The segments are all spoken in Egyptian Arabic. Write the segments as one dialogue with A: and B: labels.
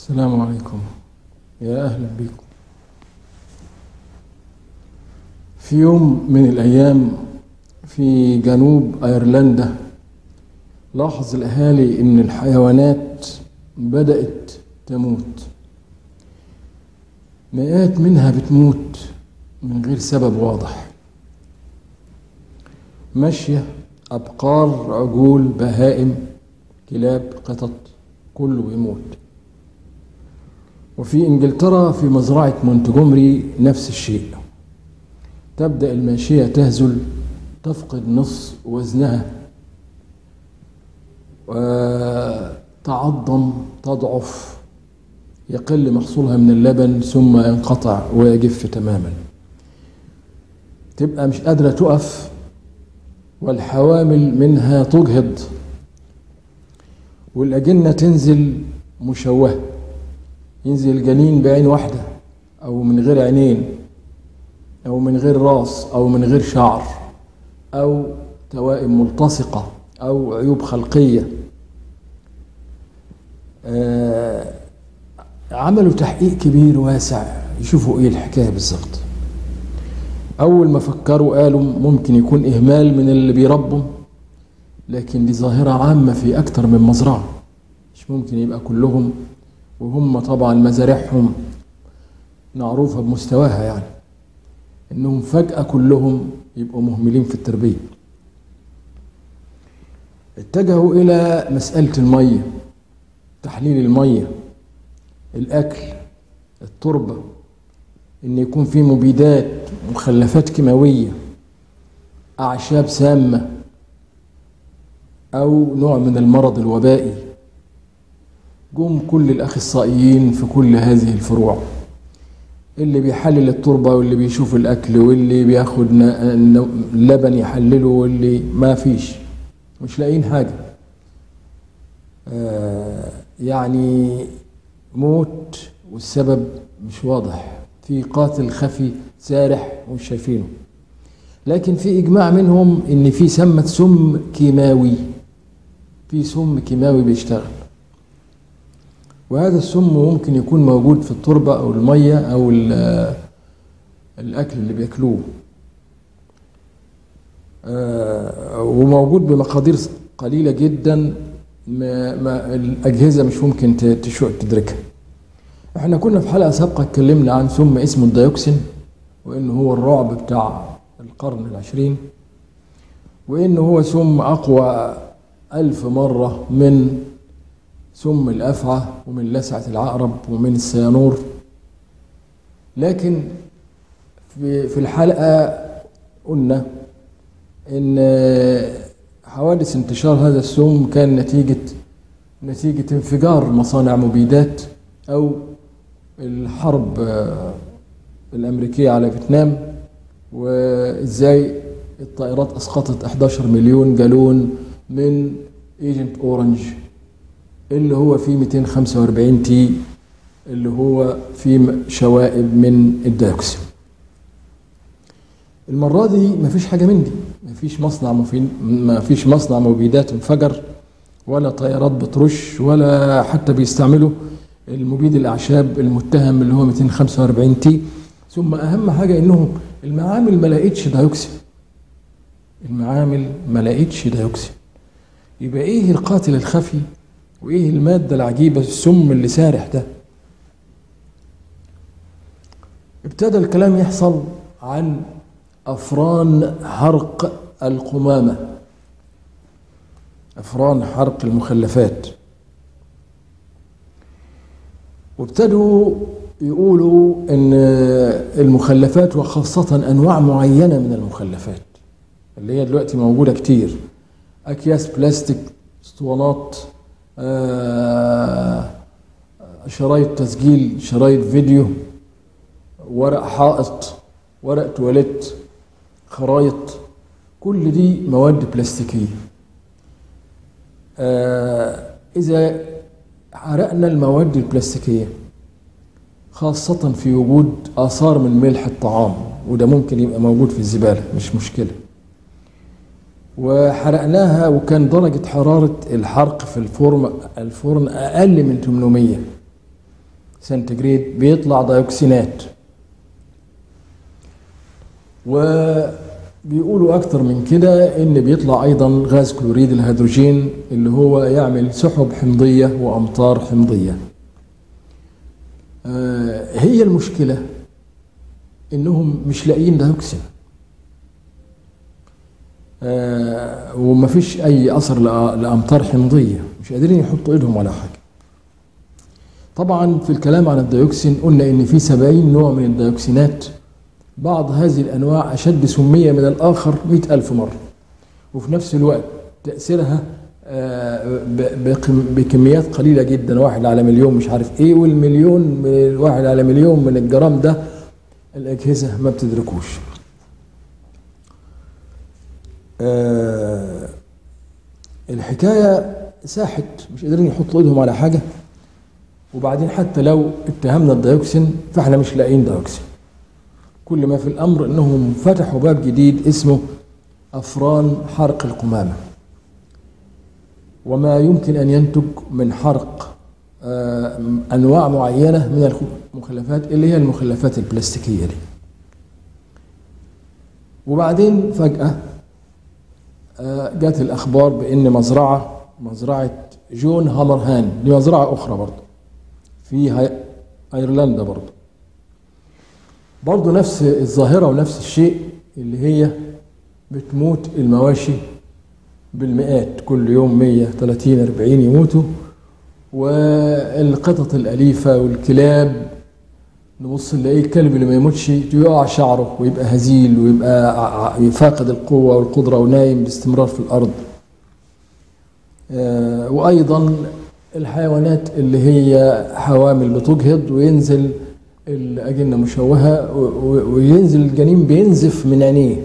A: السلام عليكم يا أهلا بكم في يوم من الأيام في جنوب أيرلندا لاحظ الأهالي إن الحيوانات بدأت تموت مئات منها بتموت من غير سبب واضح ماشية أبقار عجول بهائم كلاب قطط كله يموت وفي انجلترا في مزرعة مونتجومري نفس الشيء تبدأ الماشية تهزل تفقد نصف وزنها وتعظم تضعف يقل محصولها من اللبن ثم ينقطع ويجف تماما تبقى مش قادرة تقف والحوامل منها تجهض والأجنة تنزل مشوهة ينزل الجنين بعين واحدة أو من غير عينين أو من غير راس أو من غير شعر أو توائم ملتصقة أو عيوب خلقية آه عملوا تحقيق كبير واسع يشوفوا ايه الحكايه بالظبط اول ما فكروا قالوا ممكن يكون اهمال من اللي بيربوا لكن دي ظاهره عامه في اكتر من مزرعه مش ممكن يبقى كلهم وهم طبعا مزارعهم معروفه بمستواها يعني انهم فجاه كلهم يبقوا مهملين في التربيه اتجهوا الى مساله الميه تحليل الميه الأكل التربة إن يكون في مبيدات مخلفات كيماوية أعشاب سامة أو نوع من المرض الوبائي جم كل الأخصائيين في كل هذه الفروع اللي بيحلل التربة واللي بيشوف الأكل واللي بياخد اللبن يحلله واللي ما فيش مش لاقيين حاجة آه يعني موت والسبب مش واضح في قاتل خفي سارح ومش شايفينه لكن في اجماع منهم ان في سمة سم كيماوي في سم كيماوي بيشتغل وهذا السم ممكن يكون موجود في التربة او المية او الاكل اللي بياكلوه وموجود بمقادير قليلة جدا ما, ما الأجهزة مش ممكن تدركها احنا كنا في حلقة سابقة اتكلمنا عن سم اسمه الديوكسين وانه هو الرعب بتاع القرن العشرين وانه هو سم اقوى ألف مرة من سم الأفعى ومن لسعة العقرب ومن السيانور لكن في, في الحلقة قلنا ان حوادث انتشار هذا السم كان نتيجة نتيجة انفجار مصانع مبيدات أو الحرب الأمريكية على فيتنام وإزاي الطائرات أسقطت 11 مليون جالون من ايجنت اورنج اللي هو فيه 245 تي اللي هو فيه شوائب من الديوكسين المرة دي مفيش حاجة من دي مفيش مصنع مفين مفيش مصنع مبيدات انفجر ولا طيارات بترش ولا حتى بيستعملوا المبيد الأعشاب المتهم اللي هو 245 تي ثم أهم حاجة إنهم المعامل ما لقيتش ديوكسين المعامل ما لقيتش ديوكسين يبقى إيه القاتل الخفي وإيه المادة العجيبة السم اللي سارح ده ابتدى الكلام يحصل عن أفران حرق القمامة أفران حرق المخلفات وابتدوا يقولوا ان المخلفات وخاصة انواع معينة من المخلفات اللي هي دلوقتي موجودة كتير اكياس بلاستيك اسطوانات شرايط تسجيل شرايط فيديو ورق حائط ورق تواليت خرايط كل دي مواد بلاستيكية إذا حرقنا المواد البلاستيكية خاصة في وجود آثار من ملح الطعام وده ممكن يبقى موجود في الزبالة مش مشكلة وحرقناها وكان درجة حرارة الحرق في الفرن الفرن أقل من 800 سنتجريد بيطلع ديوكسينات وبيقولوا أكتر من كده إن بيطلع أيضا غاز كلوريد الهيدروجين اللي هو يعمل سحب حمضية وأمطار حمضية آه، هي المشكلة إنهم مش لاقيين ديوكسين آه، ومفيش أي أثر لأ- لأمطار حمضية مش قادرين يحطوا إيدهم على حاجة طبعا في الكلام عن الديوكسين قلنا ان في 70 نوع من الديوكسينات بعض هذه الانواع اشد سميه من الاخر 100 الف مره وفي نفس الوقت تاثيرها آه، ب- بكم- بكميات قليله جدا واحد على مليون مش عارف ايه والمليون من واحد على مليون من الجرام ده الاجهزه ما بتدركوش آه، الحكايه ساحت مش قادرين يحطوا ايدهم على حاجه وبعدين حتى لو اتهمنا الديوكسين فاحنا مش لاقيين ديوكسين كل ما في الامر انهم فتحوا باب جديد اسمه افران حرق القمامه وما يمكن ان ينتج من حرق آه، انواع معينه من المخلفات اللي هي المخلفات البلاستيكيه دي وبعدين فجاه آه، جات الاخبار بان مزرعه مزرعه جون هامرهان دي مزرعه اخرى برضه في هاي- ايرلندا برضه برضه نفس الظاهره ونفس الشيء اللي هي بتموت المواشي بالمئات كل يوم 130 40 يموتوا والقطط الاليفه والكلاب نبص نلاقيه الكلب اللي ما يموتش يقع شعره ويبقى هزيل ويبقى ع- ع- فاقد القوه والقدره ونايم باستمرار في الارض آه، وايضا الحيوانات اللي هي حوامل بتجهض وينزل الأجنة مشوهة و- و- وينزل الجنين بينزف من عينيه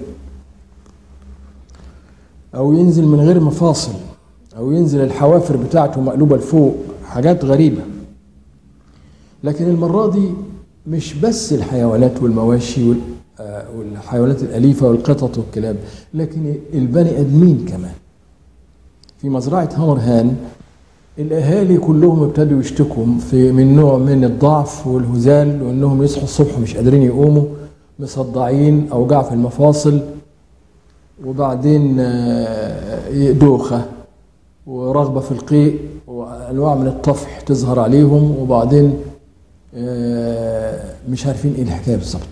A: أو ينزل من غير مفاصل أو ينزل الحوافر بتاعته مقلوبة لفوق حاجات غريبة لكن المرة دي مش بس الحيوانات والمواشي وال- آه، والحيوانات الأليفة والقطط والكلاب لكن البني آدمين كمان في مزرعة هامرهان الأهالي كلهم ابتدوا يشتكوا في من نوع من الضعف والهزال وإنهم يصحوا الصبح مش قادرين يقوموا مصدعين أوجاع في المفاصل وبعدين آه، دوخة ورغبة في القيء وأنواع من الطفح تظهر عليهم وبعدين آه، مش عارفين إيه الحكاية بالظبط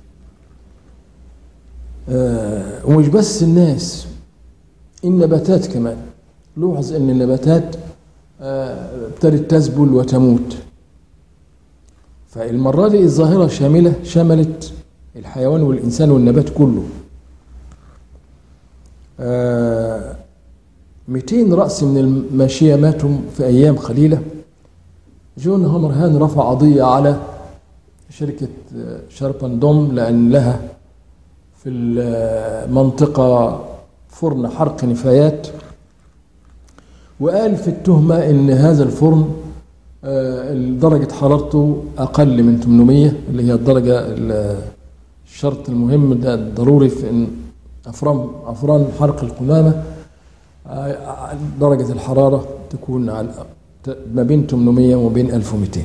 A: آه، ومش بس الناس النباتات كمان لوحظ ان النباتات آه، ابتدت تذبل وتموت فالمرة دي الظاهرة شاملة شملت الحيوان والإنسان والنبات كله آه، 200 رأس من الماشية ماتوا في أيام قليلة جون هامرهان رفع قضية على شركة آه، شاربندوم لأن لها في المنطقة فرن حرق نفايات وقال في التهمة إن هذا الفرن آه، درجة حرارته أقل من 800 اللي هي الدرجة ال- الشرط المهم ده الضروري في إن أفران أفران حرق القمامة آه، درجة الحرارة تكون على ت- ما بين 800 وما بين 1200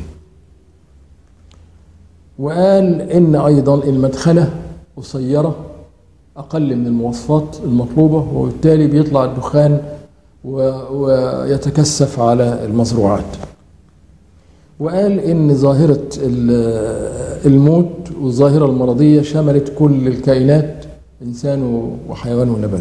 A: وقال إن أيضا المدخنة قصيرة أقل من المواصفات المطلوبة وبالتالي بيطلع الدخان و- ويتكثف على المزروعات وقال ان ظاهره ال- الموت والظاهره المرضيه شملت كل الكائنات انسان وحيوان ونبات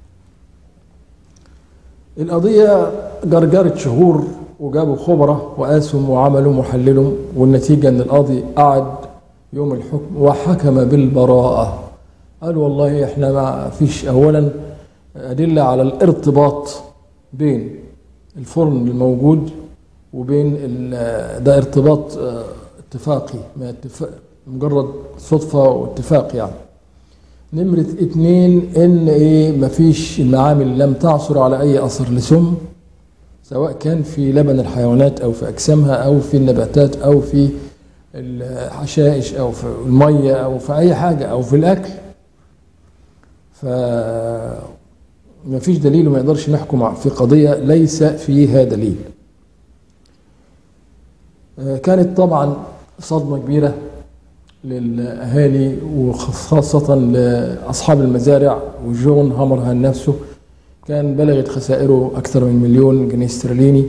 A: القضيه جرجرت شهور وجابوا خبراء وقاسوا وعملوا محللهم والنتيجه ان القاضي قعد يوم الحكم وحكم بالبراءه قال والله احنا ما فيش اولا ادله على الارتباط بين الفرن الموجود وبين ال- ده ارتباط آه، اتفاقي ما اتفاق مجرد صدفة واتفاق يعني نمرة اتنين ان ايه مفيش المعامل لم تعثر على اي اثر لسم سواء كان في لبن الحيوانات او في اجسامها او في النباتات او في الحشائش او في المية او في اي حاجة او في الاكل ف ما فيش دليل وما يقدرش نحكم في قضية ليس فيها دليل كانت طبعا صدمة كبيرة للأهالي وخاصة لأصحاب المزارع وجون هامرهان نفسه كان بلغت خسائره أكثر من مليون جنيه استرليني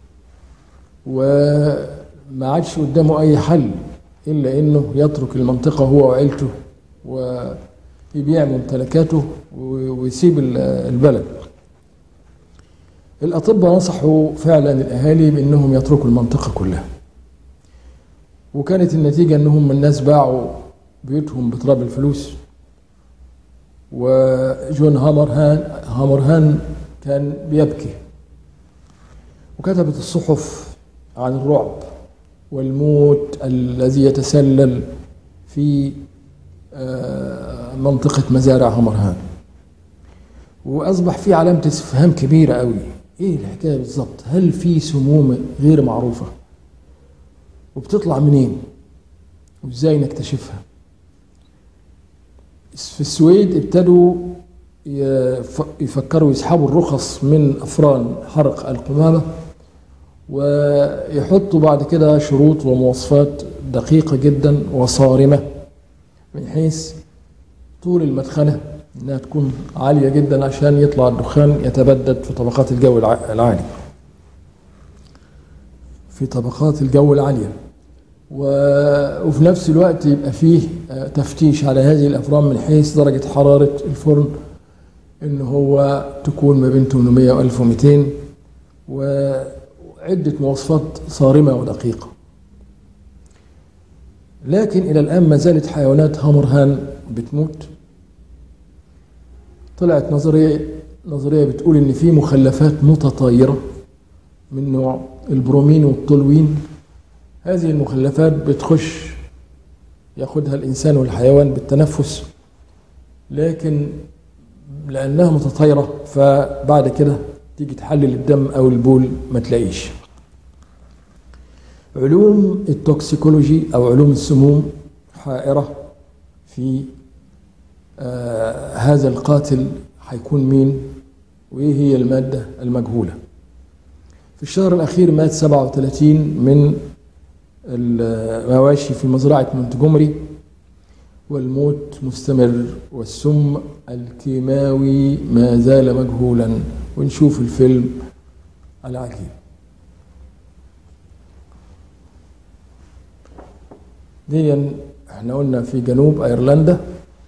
A: وما عادش قدامه أي حل إلا إنه يترك المنطقة هو وعيلته ويبيع ممتلكاته ويسيب البلد الأطباء نصحوا فعلا الأهالي بأنهم يتركوا المنطقة كلها وكانت النتيجة أنهم الناس باعوا بيوتهم بتراب الفلوس وجون هامرهان هامرهان كان بيبكي وكتبت الصحف عن الرعب والموت الذي يتسلل في منطقة مزارع هامرهان وأصبح في علامة استفهام كبيرة قوي إيه الحكاية بالظبط هل في سموم غير معروفة وبتطلع منين وإزاي نكتشفها في السويد ابتدوا يفكروا يسحبوا الرخص من أفران حرق القمامة ويحطوا بعد كده شروط ومواصفات دقيقة جدا وصارمة من حيث طول المدخنة انها تكون عالية جدا عشان يطلع الدخان يتبدد في طبقات الجو العالي في طبقات الجو العالية وفي نفس الوقت يبقى فيه تفتيش على هذه الأفران من حيث درجة حرارة الفرن إن هو تكون ما بين 800 و 1200 وعدة مواصفات صارمة ودقيقة لكن إلى الآن ما زالت حيوانات هامرهان بتموت طلعت نظرية نظرية بتقول إن في مخلفات متطايرة من نوع البرومين والتولوين هذه المخلفات بتخش ياخدها الإنسان والحيوان بالتنفس لكن لأنها متطايرة فبعد كده تيجي تحلل الدم أو البول ما تلاقيش علوم التوكسيكولوجي أو علوم السموم حائرة في آه هذا القاتل هيكون مين وإيه هي المادة المجهولة في الشهر الأخير مات 37 من المواشي في مزرعة مونتجومري والموت مستمر والسم الكيماوي ما زال مجهولا ونشوف الفيلم العجيب دي احنا قلنا في جنوب ايرلندا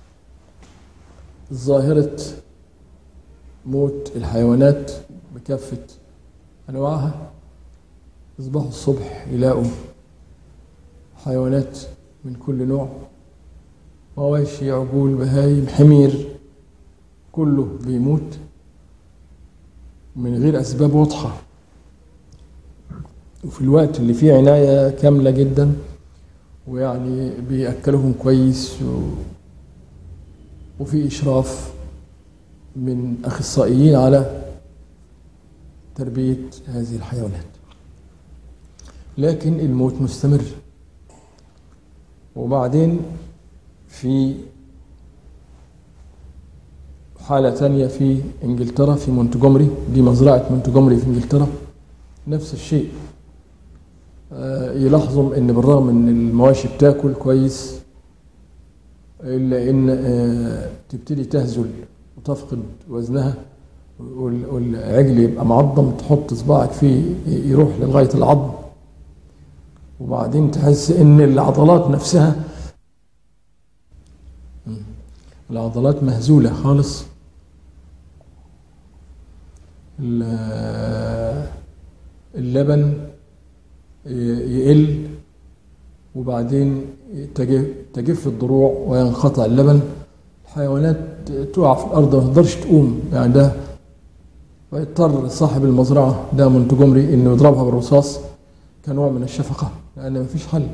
A: ظاهرة موت الحيوانات بكافة انواعها يصبحوا الصبح يلاقوا حيوانات من كل نوع مواشي عجول بهايم حمير كله بيموت من غير أسباب واضحة وفي الوقت اللي فيه عناية كاملة جدا ويعني بيأكلهم كويس و... وفي إشراف من أخصائيين على تربية هذه الحيوانات لكن الموت مستمر وبعدين في حالة تانية في انجلترا في مونتجومري دي مزرعة مونتجومري في انجلترا نفس الشيء آه يلاحظوا ان بالرغم ان المواشي بتاكل كويس الا ان آه تبتدي تهزل وتفقد وزنها والعجل يبقى معظم تحط صباعك فيه يروح لغاية العظم وبعدين تحس ان العضلات نفسها العضلات مهزولة خالص اللبن يقل وبعدين تجف الضروع وينقطع اللبن الحيوانات تقع في الارض ما تقدرش تقوم يعني ده ويضطر صاحب المزرعه ده مونتجومري انه يضربها بالرصاص كنوع من الشفقه لان ما فيش حل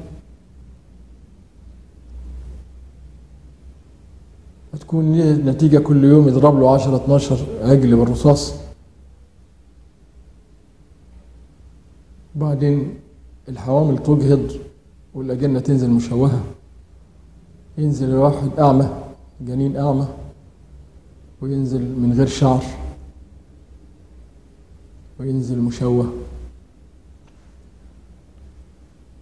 A: هتكون نتيجة كل يوم يضرب له 10 12 عجل بالرصاص بعدين الحوامل تجهض والأجنة تنزل مشوهة ينزل الواحد أعمى جنين أعمى وينزل من غير شعر وينزل مشوه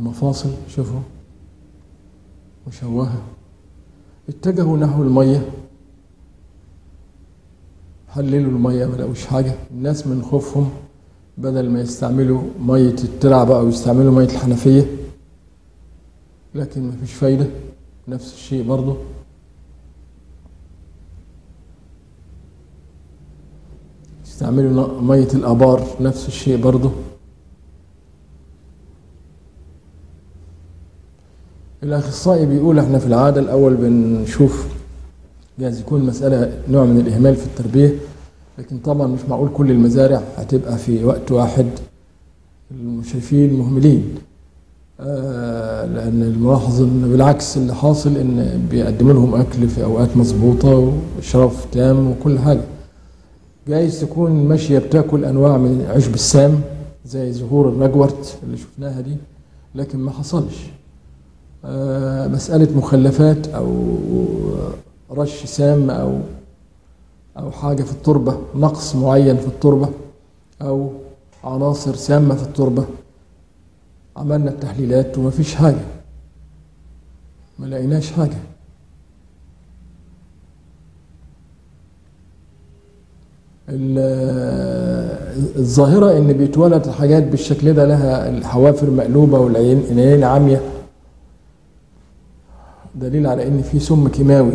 A: المفاصل شوفوا مشوهة اتجهوا نحو المية حللوا المية ما لقوش حاجة الناس من خوفهم بدل ما يستعملوا مية الترع بقى ويستعملوا مية الحنفية لكن ما فيش فايدة نفس الشيء برضه يستعملوا مية الآبار نفس الشيء برضه الأخصائي بيقول احنا في العادة الأول بنشوف جايز يكون مسألة نوع من الإهمال في التربية لكن طبعا مش معقول كل المزارع هتبقى في وقت واحد المشرفين مهملين آه لأن الملاحظ إن بالعكس اللي حاصل إن بيقدموا لهم أكل في أوقات مظبوطة وإشراف تام وكل حاجة جايز تكون ماشية بتاكل أنواع من عشب السام زي زهور الرجورت اللي شفناها دي لكن ما حصلش آه مسألة مخلفات أو رش سام أو أو حاجة في التربة نقص معين في التربة أو عناصر سامة في التربة عملنا التحليلات وما فيش حاجة ما لقيناش حاجة الظاهرة إن بيتولد حاجات بالشكل ده لها الحوافر مقلوبة والعينين عامية دليل على إن في سم كيماوي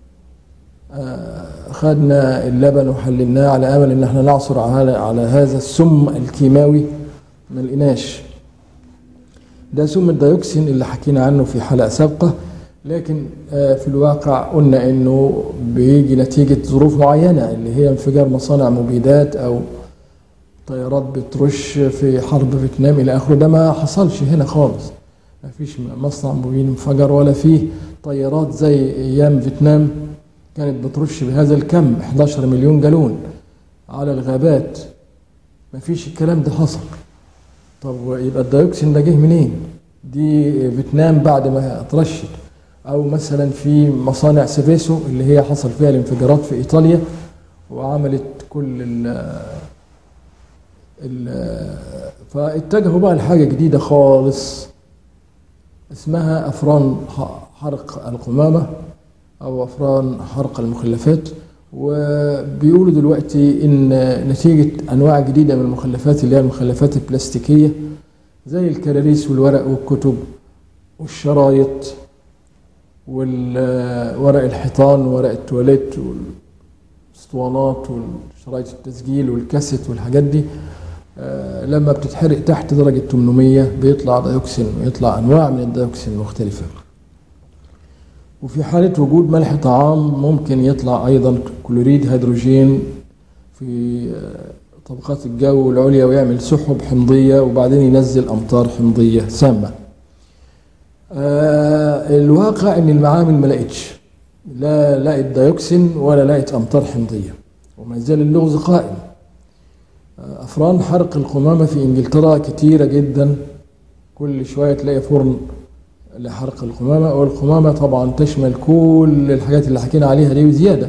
A: خدنا اللبن وحللناه على امل ان احنا نعثر على على هذا السم الكيماوي ما لقيناش ده سم الديوكسين اللي حكينا عنه في حلقه سابقه لكن في الواقع قلنا انه بيجي نتيجه ظروف معينه اللي هي انفجار مصانع مبيدات او طيارات بترش في حرب فيتنام الى اخره ده ما حصلش هنا خالص ما فيش مصنع مبيد انفجر ولا فيه طيارات زي ايام فيتنام كانت بترش بهذا الكم 11 مليون جالون على الغابات ما فيش الكلام ده حصل طب يبقى الديوكسين ده جه منين دي فيتنام بعد ما اترشت او مثلا في مصانع سيفيسو اللي هي حصل فيها الانفجارات في ايطاليا وعملت كل ال ال فاتجهوا بقى لحاجه جديده خالص اسمها افران حرق القمامه او افران حرق المخلفات وبيقولوا دلوقتي ان نتيجه انواع جديده من المخلفات اللي هي المخلفات البلاستيكيه زي الكراريس والورق والكتب والشرايط وورق الحيطان وورق التواليت والاسطوانات والشرايط التسجيل والكاسيت والحاجات دي لما بتتحرق تحت درجه 800 بيطلع ديوكسين ويطلع انواع من الديوكسين مختلفه وفي حالة وجود ملح طعام ممكن يطلع أيضا كلوريد هيدروجين في طبقات الجو العليا ويعمل سحب حمضية وبعدين ينزل أمطار حمضية سامة آه الواقع ان المعامل ما لقتش لا لقت ديوكسين ولا لقت امطار حمضيه وما زال اللغز قائم آه افران حرق القمامه في انجلترا كتيره جدا كل شويه تلاقي فرن لحرق القمامة والقمامة طبعا تشمل كل الحاجات اللي حكينا عليها دي وزيادة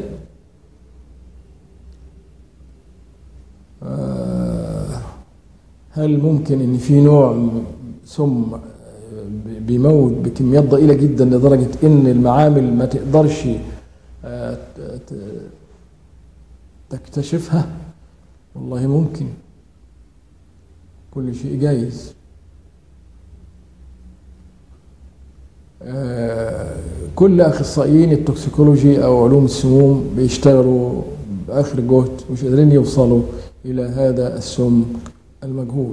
A: هل ممكن ان في نوع سم بيموت بكميات ضئيلة جدا لدرجة ان المعامل ما تقدرش تكتشفها والله ممكن كل شيء جايز كل اخصائيين التوكسيكولوجي او علوم السموم بيشتغلوا باخر جهد مش قادرين يوصلوا الى هذا السم المجهول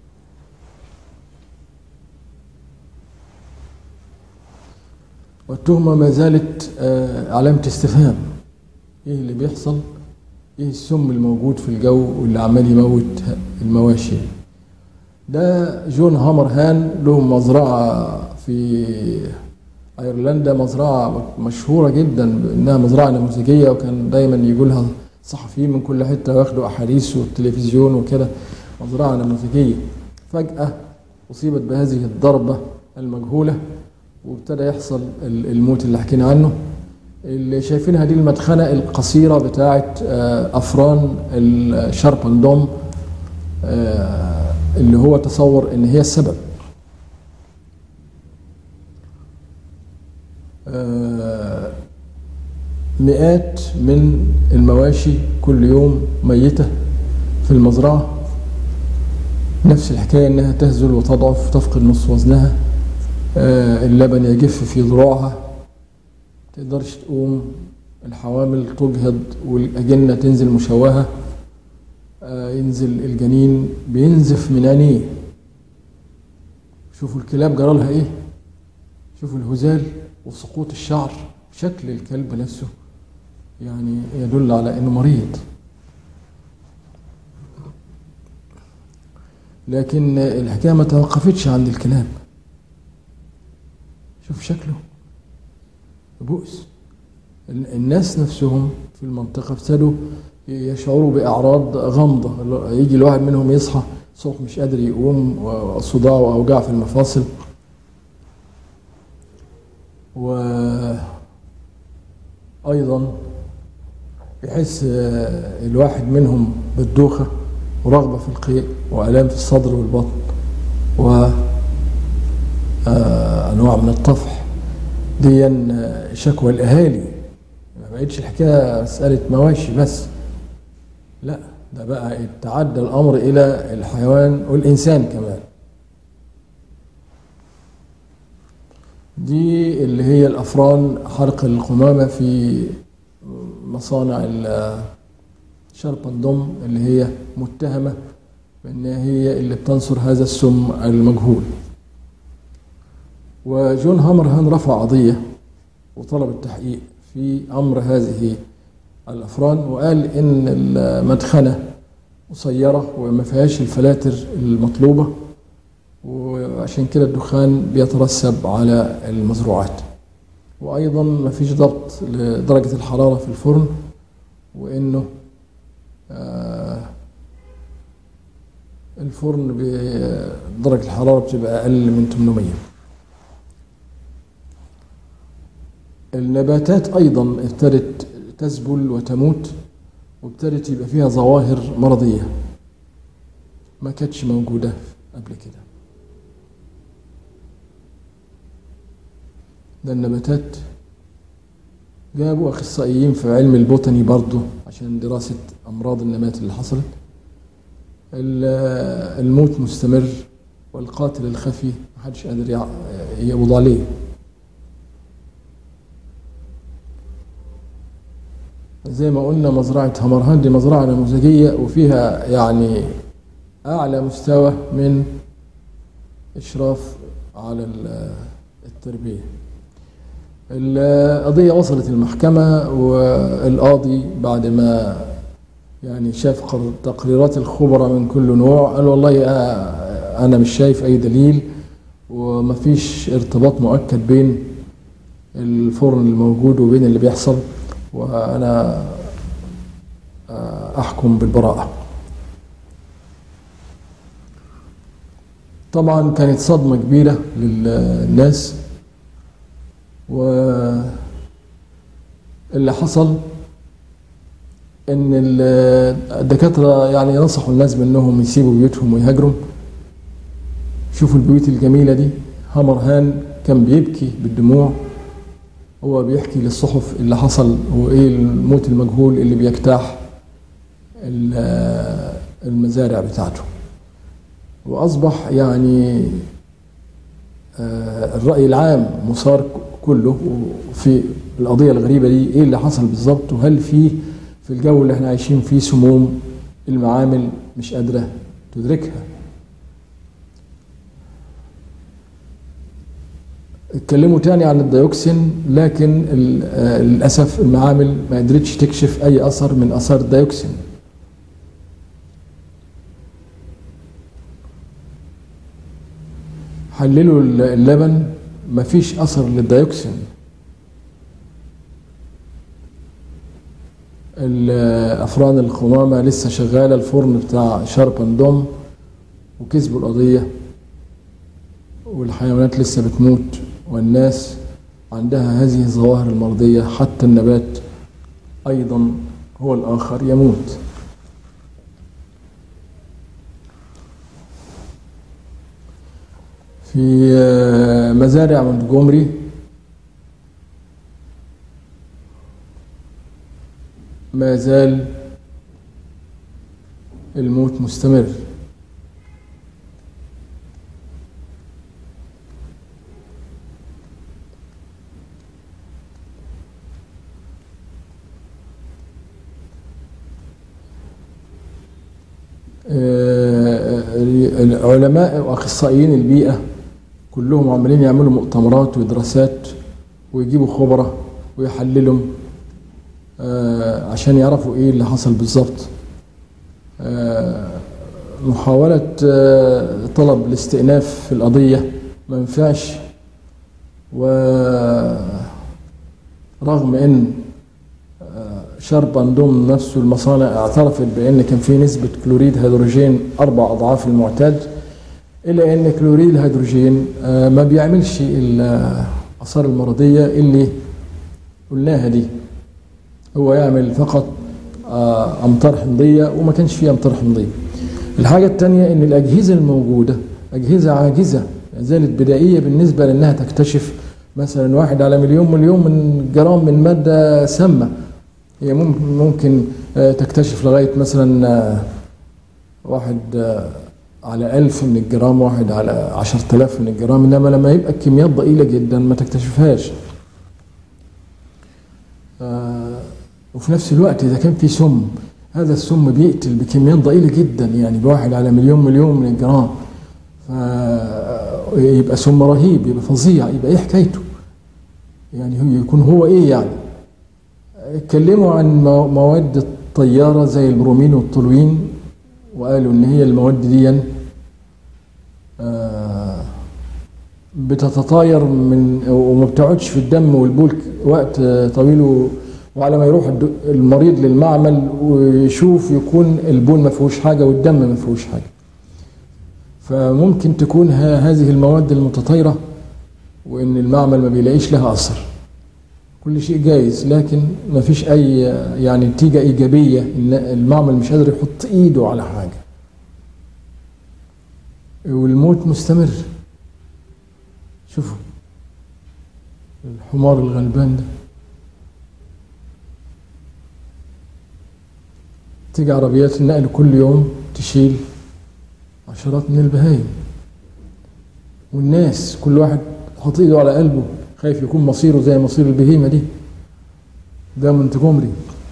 A: والتهمه ما زالت علامه استفهام ايه اللي بيحصل ايه السم الموجود في الجو واللي عمال يموت المواشي ده جون هامر هان له مزرعه في ايرلندا مزرعه مشهوره جدا انها مزرعه نموذجيه وكان دايما يجوا لها صحفيين من كل حته وياخدوا احاديث والتلفزيون وكده مزرعه نموذجيه فجاه اصيبت بهذه الضربه المجهوله وابتدى يحصل الموت اللي حكينا عنه اللي شايفينها دي المدخنه القصيره بتاعه افران الشاربندوم اللي هو تصور ان هي السبب آه، مئات من المواشي كل يوم ميتة في المزرعة نفس الحكاية انها تهزل وتضعف وتفقد نصف وزنها آه، اللبن يجف في ذروعها تقدرش تقوم الحوامل تجهض والأجنة تنزل مشوهة آه، ينزل الجنين بينزف من عينيه شوفوا الكلاب جرالها ايه شوفوا الهزال وسقوط الشعر شكل الكلب نفسه يعني يدل على انه مريض لكن الحكايه ما توقفتش عند الكلاب شوف شكله بؤس الناس نفسهم في المنطقه ابتدوا يشعروا باعراض غامضه يجي الواحد منهم يصحى الصبح مش قادر يقوم وصداع واوجاع في المفاصل وايضا يحس الواحد منهم بالدوخه ورغبه في القيء والام في الصدر والبطن و انواع من الطفح دي شكوى الاهالي ما بقتش الحكايه مساله مواشي بس لا ده بقى تعدى الامر الى الحيوان والانسان كمان دي اللي هي الافران حرق القمامه في مصانع شرب الضم اللي هي متهمه بان هي اللي بتنصر هذا السم المجهول وجون هامرهان رفع قضيه وطلب التحقيق في امر هذه الافران وقال ان المدخنه قصيره وما فيهاش الفلاتر المطلوبه وعشان كده الدخان بيترسب على المزروعات وايضا ما فيش ضبط لدرجه الحراره في الفرن وانه آه الفرن بدرجه الحراره بتبقى اقل من 800 النباتات ايضا ابتدت تذبل وتموت وابتدت يبقى فيها ظواهر مرضيه ما كانتش موجوده قبل كده ده النباتات جابوا اخصائيين في علم البوتاني برضه عشان دراسه امراض النبات اللي حصلت الموت مستمر والقاتل الخفي محدش قادر يقبض عليه زي ما قلنا مزرعة همرهان دي مزرعة نموذجية وفيها يعني أعلى مستوى من إشراف على التربية القضية وصلت المحكمة والقاضي بعد ما يعني شاف تقريرات الخبراء من كل نوع قال والله أنا مش شايف أي دليل ومفيش ارتباط مؤكد بين الفرن الموجود وبين اللي بيحصل وأنا أحكم بالبراءة طبعا كانت صدمة كبيرة للناس واللي حصل ان الدكاتره يعني نصحوا الناس بانهم يسيبوا بيوتهم ويهاجروا شوفوا البيوت الجميله دي همرهان كان بيبكي بالدموع هو بيحكي للصحف اللي حصل وايه الموت المجهول اللي بيجتاح المزارع بتاعته واصبح يعني الراي العام مثار كله في القضيه الغريبه دي ايه اللي حصل بالظبط وهل في في الجو اللي احنا عايشين فيه سموم المعامل مش قادره تدركها اتكلموا تاني عن الديوكسين لكن للاسف المعامل ما قدرتش تكشف اي اثر من اثار الديوكسين حللوا اللبن مفيش اثر للديوكسين الافران القمامه لسه شغاله الفرن بتاع شاربندوم وكسبوا القضيه والحيوانات لسه بتموت والناس عندها هذه الظواهر المرضيه حتى النبات ايضا هو الاخر يموت في مزارع مونتجومري ما زال الموت مستمر العلماء واخصائيين البيئه كلهم عمالين يعملوا مؤتمرات ودراسات ويجيبوا خبراء ويحللوا عشان يعرفوا ايه اللي حصل بالظبط محاولة طلب الاستئناف في القضية ما ينفعش ورغم ان شرب ضمن نفسه المصانع اعترفت بان كان في نسبة كلوريد هيدروجين اربع اضعاف المعتاد الا ان كلوريد الهيدروجين ما بيعملش الاثار المرضية اللي قلناها دي هو يعمل فقط امطار حمضيه وما كانش فيه امطار حمضيه. الحاجه الثانيه ان الاجهزه الموجوده اجهزه عاجزه زالت بدائيه بالنسبه لانها تكتشف مثلا واحد على مليون مليون من جرام من ماده سامه هي ممكن ممكن تكتشف لغايه مثلا واحد على ألف من الجرام واحد على عشرة آلاف من الجرام إنما لما يبقى الكميات ضئيلة جدا ما تكتشفهاش وفي نفس الوقت إذا كان في سم هذا السم بيقتل بكميات ضئيلة جدا يعني بواحد على مليون مليون من الجرام يبقى سم رهيب يبقى فظيع يبقى ايه حكايته يعني هو يكون هو ايه يعني اتكلموا عن مواد الطيارة زي البرومين والطولوين وقالوا ان هي المواد دي بتتطاير من وما بتقعدش في الدم والبول وقت طويل وعلى ما يروح المريض للمعمل ويشوف يكون البول ما فيهوش حاجه والدم ما فيهوش حاجه فممكن تكون هذه المواد المتطايره وان المعمل ما بيلاقيش لها اثر كل شيء جايز لكن ما فيش اي يعني نتيجه ايجابيه ان المعمل مش قادر يحط ايده على حاجه والموت مستمر شوفوا الحمار الغلبان ده تيجي عربيات النقل كل يوم تشيل عشرات من البهايم والناس كل واحد حاطط ايده على قلبه خايف يكون مصيره زي مصير البهيمة دي ده منتجمري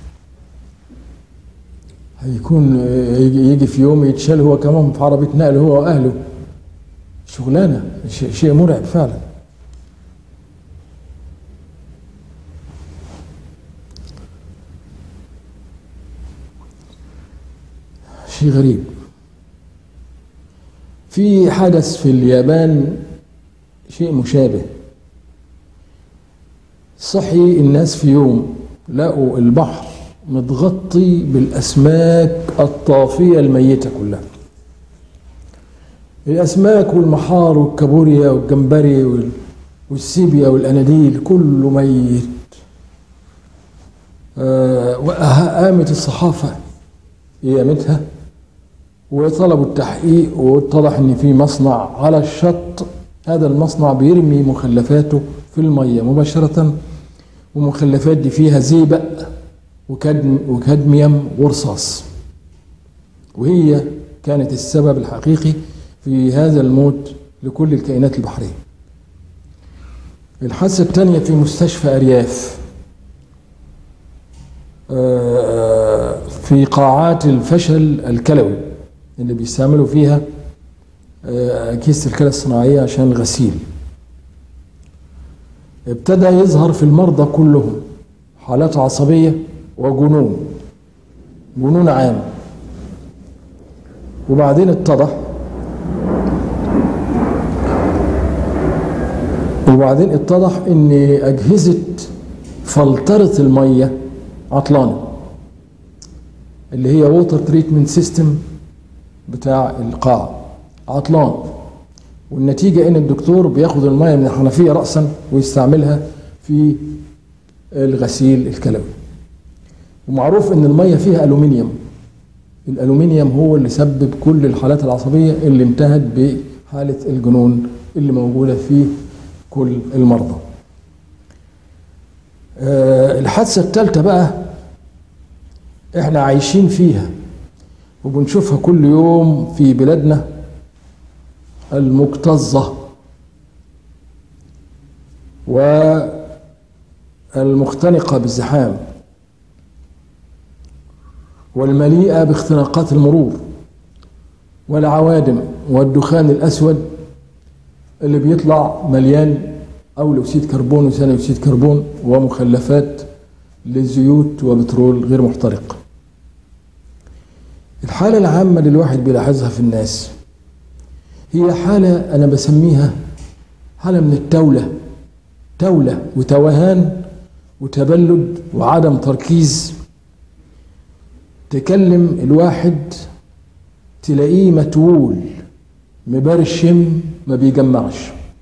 A: هيكون يجي في يوم يتشال هو كمان في عربية نقل هو وأهله شغلانة شيء مرعب فعلا شيء غريب في حدث في اليابان شيء مشابه صحي الناس في يوم لقوا البحر متغطي بالأسماك الطافية الميتة كلها الأسماك والمحار والكابوريا والجمبري والسيبيا والأناديل كله ميت قامت الصحافة قيامتها وطلبوا التحقيق واتضح ان في مصنع على الشط هذا المصنع بيرمي مخلفاته في الميه مباشره ومخلفات دي فيها زيبق وكدم وكادميوم ورصاص وهي كانت السبب الحقيقي في هذا الموت لكل الكائنات البحريه الحادثه الثانيه في مستشفى ارياف في قاعات الفشل الكلوي اللي بيستعملوا فيها كيس الكلى الصناعية عشان الغسيل ابتدى يظهر في المرضى كلهم حالات عصبية وجنون جنون عام وبعدين اتضح وبعدين اتضح ان اجهزة فلترة المية عطلانة اللي هي ووتر تريتمنت سيستم بتاع القاع عطلان والنتيجة ان الدكتور بياخد المية من الحنفية رأسا ويستعملها في الغسيل الكلوي ومعروف ان المية فيها ألومنيوم الألومنيوم هو اللي سبب كل الحالات العصبية اللي انتهت بحالة الجنون اللي موجودة في كل المرضى الحادثة الثالثة بقى احنا عايشين فيها وبنشوفها كل يوم في بلادنا المكتظة والمختنقة بالزحام والمليئة باختناقات المرور والعوادم والدخان الأسود اللي بيطلع مليان أول أكسيد كربون وثاني أكسيد كربون ومخلفات للزيوت وبترول غير محترق الحالة العامة اللي الواحد بيلاحظها في الناس هي حالة أنا بسميها حالة من التولة تولة وتوهان وتبلد وعدم تركيز تكلم الواحد تلاقيه متول مبرشم ما بيجمعش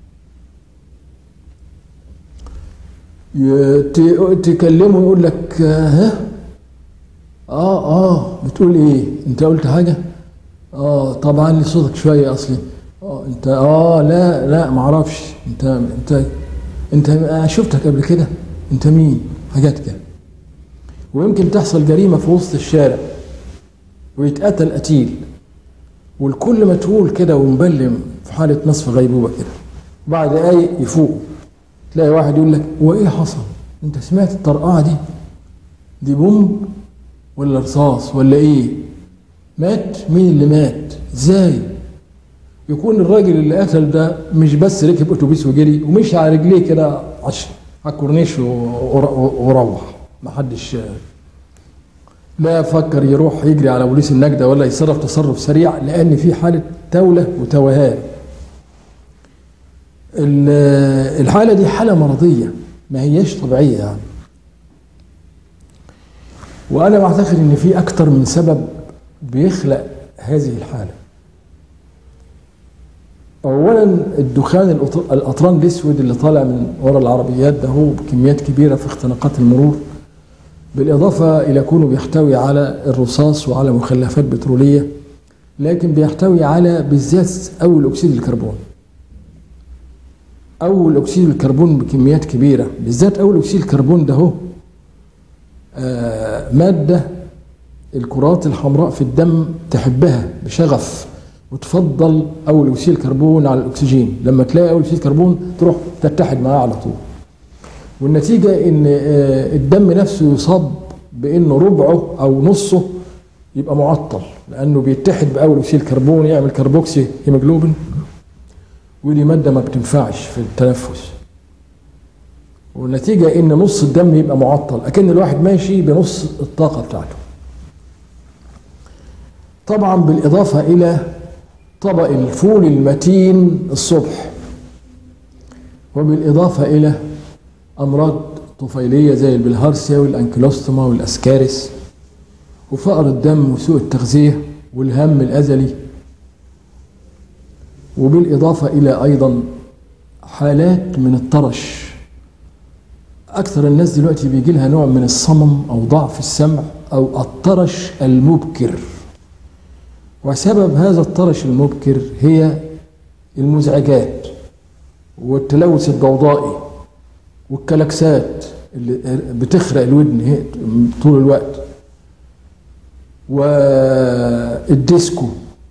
A: تكلمه يقول لك ها اه اه بتقول ايه انت قلت حاجه اه طبعا لي صوتك شويه اصلي اه انت اه لا لا ما اعرفش انت انت انت أنا شفتك قبل كده انت مين حاجات كده ويمكن تحصل جريمه في وسط الشارع ويتقتل قتيل والكل متهول كده ومبلم في حاله نصف غيبوبه كده بعد دقايق يفوق تلاقي واحد يقول لك هو ايه حصل انت سمعت الطرقعه دي دي بومب ولا رصاص ولا ايه مات مين اللي مات ازاي يكون الراجل اللي قتل ده مش بس ركب اتوبيس وجري ومشي على رجليه كده على الكورنيش وروح ما حدش لا فكر يروح يجري على بوليس النجدة ولا يتصرف تصرف سريع لأن في حالة تولة وتوهان الحالة دي حالة مرضية ما هيش طبيعية يعني وأنا بعتقد إن في أكتر من سبب بيخلق هذه الحالة أولا الدخان الأطران الأسود اللي طالع من ورا العربيات ده هو بكميات كبيرة في اختناقات المرور بالإضافة إلى كونه بيحتوي على الرصاص وعلى مخلفات بترولية لكن بيحتوي على بالذات أول أكسيد الكربون أول أكسيد الكربون بكميات كبيرة بالذات أول أكسيد الكربون ده هو آه مادة الكرات الحمراء في الدم تحبها بشغف وتفضل أول أكسيد الكربون على الأكسجين لما تلاقي أول أكسيد الكربون تروح تتحد معاه على طول والنتيجة إن آه الدم نفسه يصاب بإنه ربعه أو نصه يبقى معطل لأنه بيتحد بأول أكسيد الكربون يعمل كربوكسي هيموجلوبين ودي مادة ما بتنفعش في التنفس والنتيجة إن نص الدم يبقى معطل أكن الواحد ماشي بنص الطاقة بتاعته طبعا بالإضافة إلى طبق الفول المتين الصبح وبالإضافة إلى أمراض طفيلية زي البلهارسيا والأنكلوستوما والأسكارس وفقر الدم وسوء التغذية والهم الأزلي وبالإضافة إلى أيضا حالات من الطرش أكثر الناس دلوقتي بيجي لها نوع من الصمم أو ضعف السمع أو الطرش المبكر وسبب هذا الطرش المبكر هي المزعجات والتلوث الضوضائي والكلاكسات اللي بتخرق الودن طول الوقت والديسكو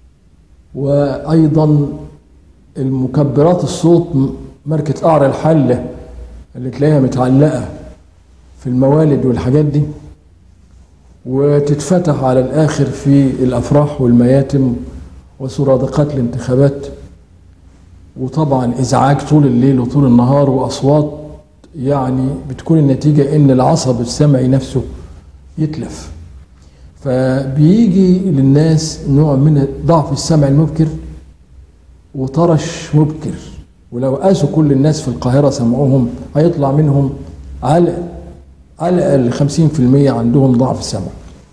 A: وايضا المكبرات الصوت ماركه قعر الحله اللي تلاقيها متعلقه في الموالد والحاجات دي وتتفتح على الاخر في الافراح والمياتم وسرادقات الانتخابات وطبعا ازعاج طول الليل وطول النهار واصوات يعني بتكون النتيجه ان العصب السمعي نفسه يتلف فبيجي للناس نوع من ضعف السمع المبكر وطرش مبكر ولو قاسوا كل الناس في القاهرة سمعوهم هيطلع منهم على على الأقل 50% عندهم ضعف سمع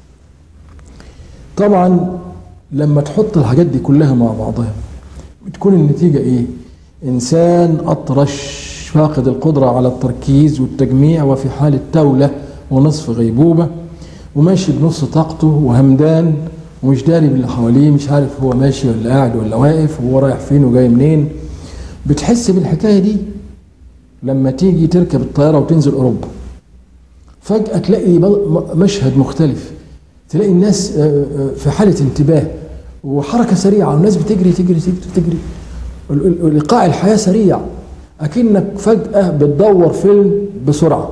A: طبعا لما تحط الحاجات دي كلها مع بعضها بتكون النتيجة ايه انسان اطرش فاقد القدرة على التركيز والتجميع وفي حالة تولة ونصف غيبوبة وماشي بنص طاقته وهمدان ومش داري باللي حواليه مش عارف هو ماشي ولا قاعد ولا واقف وهو رايح فين وجاي منين بتحس بالحكايه دي لما تيجي تركب الطياره وتنزل اوروبا فجاه تلاقي مشهد مختلف تلاقي الناس آه، آه، في حالة انتباه وحركة سريعة والناس بتجري تجري تجري, تجري. ال- ال- ايقاع الحياة سريع اكنك فجأة بتدور فيلم بسرعة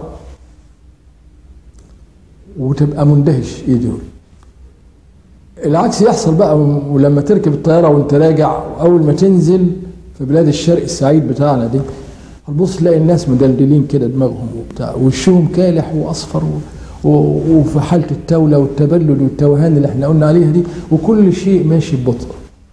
A: وتبقى مندهش ايه دول العكس يحصل بقى ولما تركب الطيارة وانت راجع اول ما تنزل في بلاد الشرق السعيد بتاعنا دي هتبص تلاقي الناس مدلدلين كده دماغهم وبتاع وشهم كالح واصفر و... و... وفي حالة التولة والتبلد والتوهان اللي احنا قلنا عليها دي وكل شيء ماشي ببطء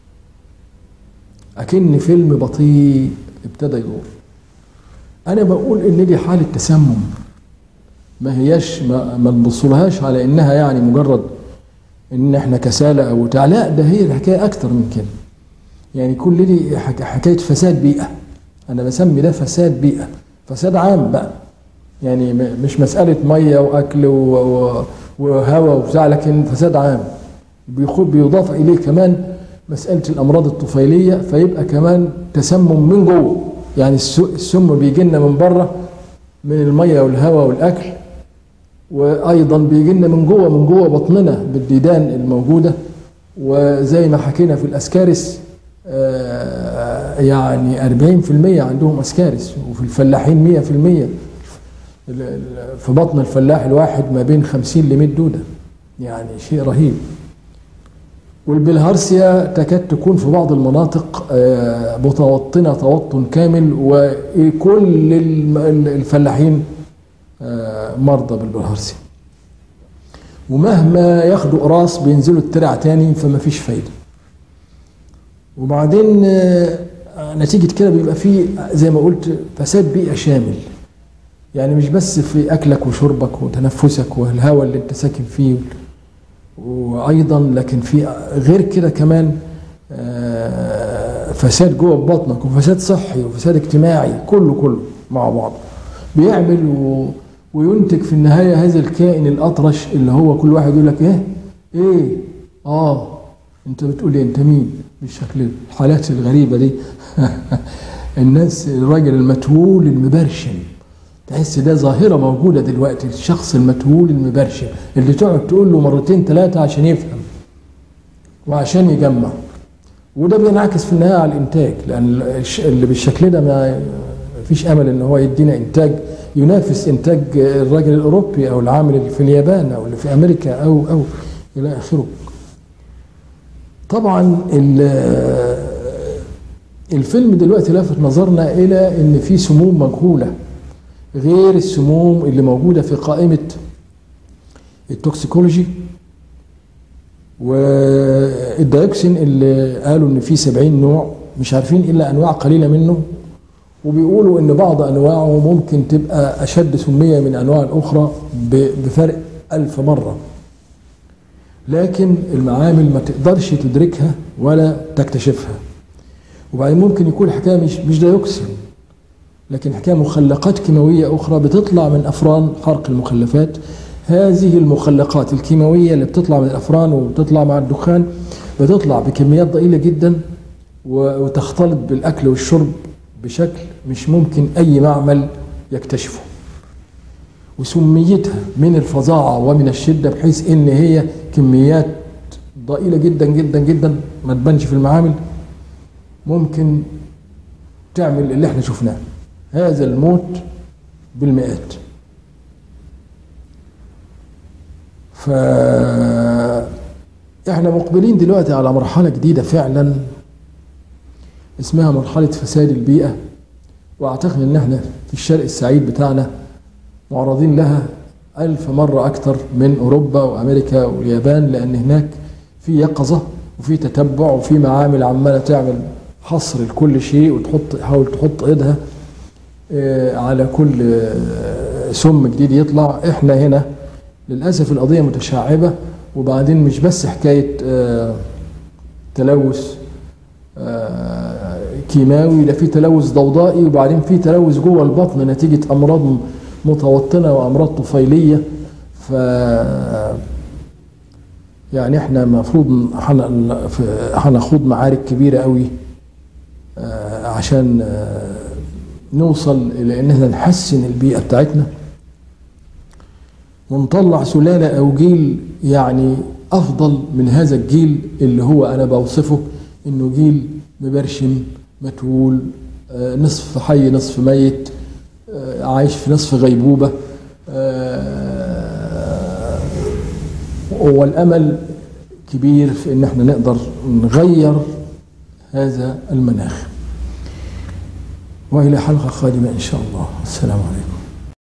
A: أكن فيلم بطيء ابتدى يدور أنا بقول إن دي حالة تسمم ما هياش ما, ما نبصلهاش على إنها يعني مجرد إن إحنا كسالى أو بتاع لا ده هي الحكاية أكتر من كده يعني كل دي حك- حكاية فساد بيئة أنا بسمي ده فساد بيئة فساد عام بقى يعني م- مش مسألة مية وأكل و- و- وهواء وبتاع لكن فساد عام بيخو- بيضاف إليه كمان مسألة الأمراض الطفيلية فيبقى كمان تسمم من جوه يعني الس- السم بيجي لنا من بره من المية والهواء والأكل وأيضا بيجي لنا من جوه من جوه بطننا بالديدان الموجودة وزي ما حكينا في الأسكارس آه، يعني 40% عندهم أسكارس وفي الفلاحين 100% ال- ال- في بطن الفلاح الواحد ما بين 50 ل 100 دودة يعني شيء رهيب والبلهارسيا تكاد تكون في بعض المناطق آه، متوطنة توطن كامل وكل الم- الفلاحين آه، مرضى بالبلهارسيا ومهما ياخدوا قراص بينزلوا الترع تاني فما فيش فايدة وبعدين آه، نتيجة كده بيبقى فيه زي ما قلت فساد بيئة شامل يعني مش بس في أكلك وشربك وتنفسك والهواء اللي أنت ساكن فيه وايضا لكن في غير كده كمان آه، فساد جوه بطنك وفساد صحي وفساد اجتماعي كله كله مع بعض بيعمل و... وينتج في النهايه هذا الكائن الاطرش اللي هو كل واحد يقول لك ايه ايه اه انت بتقول ايه انت مين بالشكل الحالات الغريبه دي الناس الراجل المتهول المبرشم تحس ده ظاهرة موجودة دلوقتي الشخص المتهول المبرشم اللي تقعد تقول له مرتين ثلاثة عشان يفهم وعشان يجمع وده بينعكس في النهاية على الإنتاج لأن الش- اللي بالشكل ده ما فيش أمل إن هو يدينا إنتاج ينافس إنتاج الراجل الأوروبي أو العامل اللي في اليابان أو اللي في أمريكا أو أو إلى آخره طبعا ال- الفيلم دلوقتي لافت نظرنا إلى إن في سموم مجهولة غير السموم اللي موجودة في قائمة التوكسيكولوجي والديوكسين اللي قالوا ان فيه 70 نوع مش عارفين الا انواع قليله منه وبيقولوا ان بعض انواعه ممكن تبقى اشد سميه من انواع الاخرى ب- بفرق ألف مره لكن المعامل ما تقدرش تدركها ولا تكتشفها وبعدين ممكن يكون الحكايه مش مش ديوكسين لكن حكايه مخلقات كيماويه اخرى بتطلع من افران حرق المخلفات هذه المخلقات الكيماويه اللي بتطلع من الافران وبتطلع مع الدخان بتطلع بكميات ضئيله جدا و- وتختلط بالاكل والشرب بشكل مش ممكن اي معمل يكتشفه وسميتها من الفظاعه ومن الشده بحيث ان هي كميات ضئيله جدا جدا جدا ما تبانش في المعامل ممكن تعمل اللي احنا شفناه هذا الموت بالمئات ف احنا مقبلين دلوقتي على مرحلة جديدة فعلا اسمها مرحلة فساد البيئة واعتقد ان احنا في الشرق السعيد بتاعنا معرضين لها ألف مرة أكثر من أوروبا وأمريكا واليابان لأن هناك في يقظة وفي تتبع وفي معامل عمالة تعمل حصر لكل شيء وتحط تحاول تحط ايدها آه، على كل آه، سم جديد يطلع احنا هنا للاسف القضيه متشعبه وبعدين مش بس حكايه آه، تلوث آه، كيماوي ده في تلوث ضوضائي وبعدين في تلوث جوه البطن نتيجه امراض متوطنه وامراض طفيليه ف يعني احنا المفروض هن- في- هنخوض معارك كبيره قوي آه، عشان آه، نوصل الى ان احنا نحسن البيئه بتاعتنا ونطلع سلالة أو جيل يعني أفضل من هذا الجيل اللي هو أنا بوصفه إنه جيل مبرشم متول آه، نصف حي نصف ميت آه، عايش في نصف غيبوبة آه، والأمل كبير في إن احنا نقدر نغير هذا المناخ وإلى حلقة قادمة إن شاء الله السلام عليكم